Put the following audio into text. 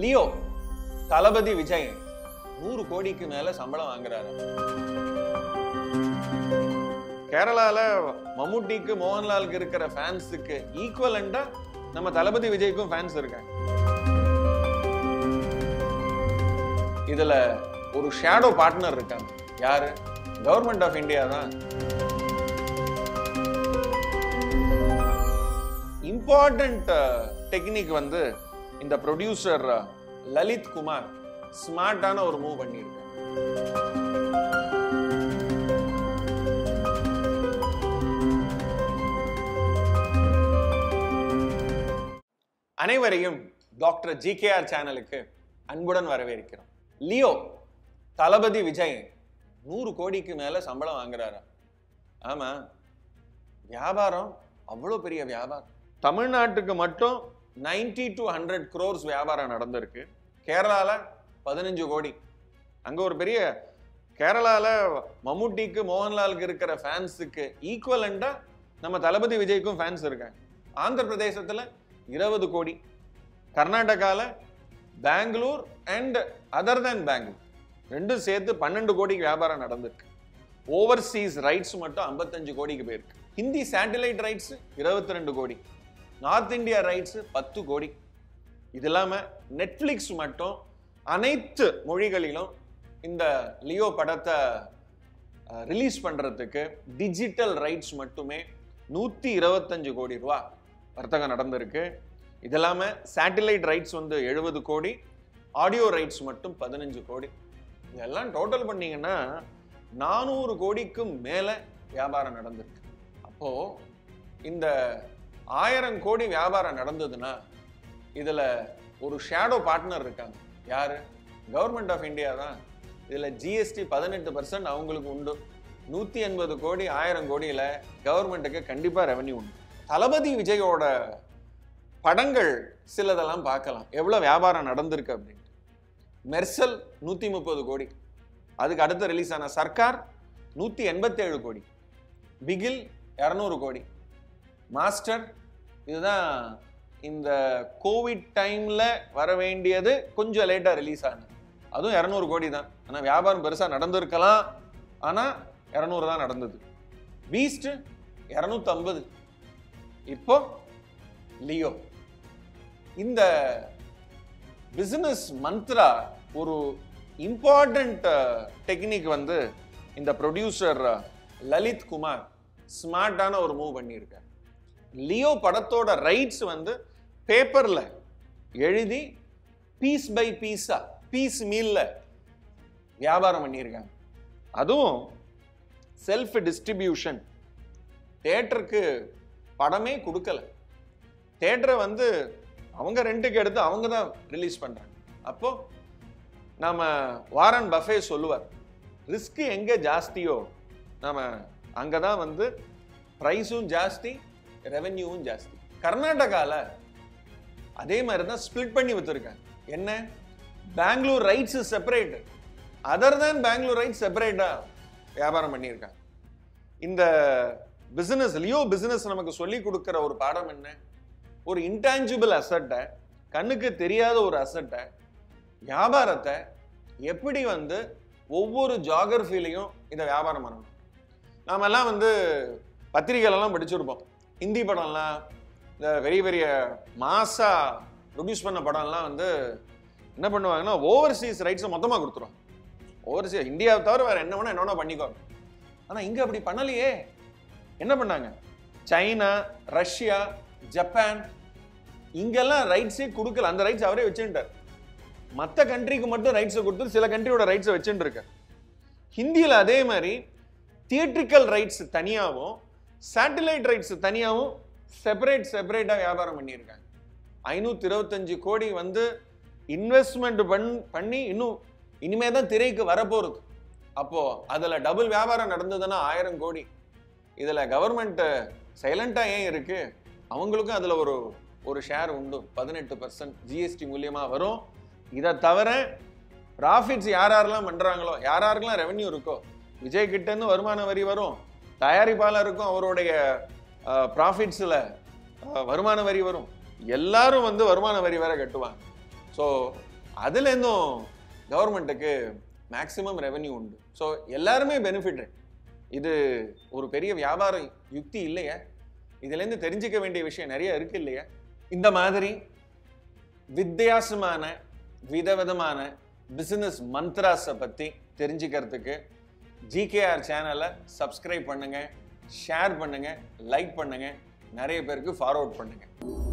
Leo தளபதி விஜய் நூறு கோடிக்கு மேல சம்பளம் வாங்குறாரு கேரளால மம்முட்டிக்கு மோகன்லாலுக்கு இருக்கிற ஃபேன்ஸுக்கு ஈக்குவலண்டா நம்ம தளபதி விஜய்க்கும் ஃபேன்ஸ் இருக்காங்க இதுல ஒரு ஷேடோ பார்ட்னர் இருக்காங்க யாரு கவர்மெண்ட் ஆஃப் இந்தியா தான் இம்பார்ட்டன்ட் டெக்னிக் வந்து இந்த ப்ரொடியூசர் லலித் குமார் ஸ்மார்ட்டான ஒரு மூவ் பண்ணியிருக்காங்க அனைவரையும் டாக்டர் ஜி சேனலுக்கு அன்புடன் வரவேற்கிறோம் லியோ தளபதி விஜய் நூறு கோடிக்கு மேல சம்பளம் வாங்குறாரா ஆமா வியாபாரம் அவ்வளோ பெரிய வியாபாரம் தமிழ்நாட்டுக்கு மட்டும் 90 டு ஹண்ட்ரட் க்ரோர்ஸ் வியாபாரம் நடந்திருக்கு கேரளால பதினஞ்சு கோடி அங்க ஒரு பெரிய கேரளால மம்முட்டிக்கு மோகன்லாலுக்கு இருக்கிற ஃபேன்ஸுக்கு ஈக்குவலண்டா நம்ம தளபதி விஜய்க்கும் ஃபேன்ஸ் இருக்காங்க ஆந்திர பிரதேசத்துல இருபது கோடி கர்நாடகால Bangalore and other than Bangalore ரெண்டும் சேர்த்து பன்னெண்டு கோடிக்கு வியாபாரம் நடந்திருக்கு ஓவர்சீஸ் ரைட்ஸ் மட்டும் 55 கோடிக்கு போயிருக்கு ஹிந்தி சேட்டலைட் ரைட்ஸ் இருபத்தி ரெண்டு கோடி நார்த் இந்தியா ரைட்ஸ் பத்து கோடி இது இல்லாம நெட்ஃபிளிக்ஸ் மட்டும் அனைத்து மொழிகளிலும் இந்த லியோ படத்தை ரிலீஸ் பண்றதுக்கு டிஜிட்டல் ரைட்ஸ் மட்டுமே நூத்தி இருபத்தஞ்சு கோடி ரூபா வர்த்தகம் நடந்திருக்கு இது இல்லாம சேட்டலைட் ரைட்ஸ் வந்து எழுபது கோடி ஆடியோ ரைட்ஸ் மட்டும் பதினஞ்சு கோடி இதெல்லாம் டோட்டல் பண்ணீங்கன்னா நானூறு கோடிக்கும் மேல வியாபாரம் நடந்திருக்கு அப்போ இந்த ஆயிரம் கோடி வியாபாரம் நடந்ததுன்னா இதுல ஒரு ஷேடோ பார்ட்னர் இருக்காங்க யாரு கவர்மெண்ட் ஆஃப் இந்தியா தான் இதுல ஜிஎஸ்டி பதினெட்டு பர்சன்ட் அவங்களுக்கு உண்டு நூத்தி எண்பது கோடி ஆயிரம் கோடியில கவர்மெண்ட்டுக்கு கண்டிப்பா ரெவன்யூ உண்டு தளபதி விஜயோட படங்கள் சிலதெல்லாம் பார்க்கலாம் எவ்வளவு வியாபாரம் நடந்திருக்கு அப்படின்ட்டு மெர்சல் நூத்தி முப்பது கோடி அதுக்கு அடுத்து ரிலீஸ் ஆன சர்க்கார் நூத்தி எண்பத்தேழு கோடி பிகில் இரநூறு கோடி மாஸ்டர் இதுதான் இந்த கோவிட் டைம்ல வர வேண்டியது கொஞ்சம் லேட்டா ரிலீஸ் ஆனது அதுவும் இரநூறு கோடி தான் ஆனா வியாபாரம் பெருசா நடந்திருக்கலாம் ஆனா இரநூறு தான் நடந்தது பீஸ்ட் இரநூத்தம்பது இப்போ லியோ இந்த பிசினஸ் மந்த்ரா ஒரு இம்பார்ட்டன்ட் டெக்னிக் வந்து இந்த ப்ரொடியூசர் லலித் குமார் ஸ்மார்ட்டான ஒரு மூவ் பண்ணியிருக்கார் லியோ படத்தோட ரைட்ஸ் வந்து பேப்பர்ல எழுதி பீஸ் பை பீஸா பீஸ் மீல்ல வியாபாரம் பண்ணியிருக்காங்க அதுவும் செல்ஃப் டிஸ்ட்ரிபியூஷன் தேட்டருக்கு படமே கொடுக்கல தேட்டரை வந்து அவங்க ரெண்டுக்கு எடுத்து அவங்க தான் ரிலீஸ் பண்றாங்க அப்போ நாம வாரன் பஃபே சொல்லுவார் ரிஸ்க் எங்க ஜாஸ்தியோ நாம அங்கதான் வந்து ப்ரைஸும் ஜாஸ்தி ரெவென்யூவும் ஜாஸ்தி கர்நாடகால அதே மாதிரி தான் ஸ்பிளிட் பண்ணி வச்சிருக்காங்க என்ன Bangalore rights separate other than Bangalore rights செப்பரேட்டா வியாபாரம் பண்ணியிருக்காங்க இந்த பிசினஸ் லியோ பிசினஸ் நமக்கு சொல்லி கொடுக்கிற ஒரு பாடம் என்ன ஒரு இன்டான்ஜிபிள் அசட்டை கண்ணுக்கு தெரியாத ஒரு அசட்டை வியாபாரத்தை எப்படி வந்து ஒவ்வொரு ஜாகிரஃபிலையும் இதை வியாபாரம் பண்ணணும் நாம எல்லாம் வந்து பத்திரிகைகளெல்லாம் படிச்சிருப்போம் ஹிந்தி படம்லாம் இந்த பெரிய பெரிய மாசா ப்ரொடியூஸ் பண்ண படம்லாம் வந்து என்ன பண்ணுவாங்கன்னா ஓவர்சீஸ் ரைட்ஸை மொத்தமாக கொடுத்துருவாங்க ஓவர்சீஸ் இந்தியாவை தவிர வேற என்ன வேணா என்ன வேணா பண்ணிக்கோ ஆனால் இங்கே அப்படி பண்ணலையே என்ன பண்ணாங்க சைனா ரஷ்யா ஜப்பான் இங்கெல்லாம் ரைட்ஸே கொடுக்கல அந்த ரைட்ஸ் அவரே வச்சுட்டார் மற்ற கண்ட்ரிக்கு மட்டும் ரைட்ஸை கொடுத்து சில கண்ட்ரியோட ரைட்ஸை வச்சுட்டு இருக்கார் ஹிந்தியில் அதே மாதிரி தியேட்ரிக்கல் ரைட்ஸ் தனியாகவும் சேட்டலைட் ரைட்ஸ் தனியாகவும் செப்பரேட் செப்பரேட்டாக வியாபாரம் பண்ணியிருக்காங்க ஐநூற்றி இருபத்தஞ்சு கோடி வந்து இன்வெஸ்ட்மெண்ட் பண் பண்ணி இன்னும் இனிமே தான் திரைக்கு வரப்போகுது அப்போ அதில் டபுள் வியாபாரம் நடந்ததுன்னா ஆயிரம் கோடி இதில் கவர்மெண்ட் சைலண்டாக ஏன் இருக்கு அவங்களுக்கும் அதில் ஒரு ஒரு ஷேர் உண்டு பதினெட்டு பர்சன்ட் ஜிஎஸ்டி மூலியமாக வரும் இதை தவிர ப்ராஃபிட்ஸ் யார் யாரெல்லாம் பண்ணுறாங்களோ யார் யாருக்கெல்லாம் ரெவென்யூ இருக்கோ விஜய் கிட்டேருந்து வருமான வரி வரும் தயாரிப்பாளருக்கும் அவருடைய ப்ராஃபிட்ஸில் வருமான வரி வரும் எல்லாரும் வந்து வருமான வரி வேற கட்டுவாங்க ஸோ அதுலேருந்தும் கவர்மெண்ட்டுக்கு மேக்ஸிமம் ரெவென்யூ உண்டு ஸோ எல்லாருமே பெனிஃபிட் இது ஒரு பெரிய வியாபார யுக்தி இல்லையா இதுலேருந்து தெரிஞ்சுக்க வேண்டிய விஷயம் நிறைய இருக்கு இல்லையா இந்த மாதிரி வித்தியாசமான விதவிதமான பிசினஸ் மந்த்ராஸை பற்றி தெரிஞ்சுக்கிறதுக்கு ஜிகேஆர் சேனலை சப்ஸ்கிரைப் பண்ணுங்க ஷேர் பண்ணுங்க லைக் பண்ணுங்க நிறைய பேருக்கு ஃபார்வர்ட் பண்ணுங்க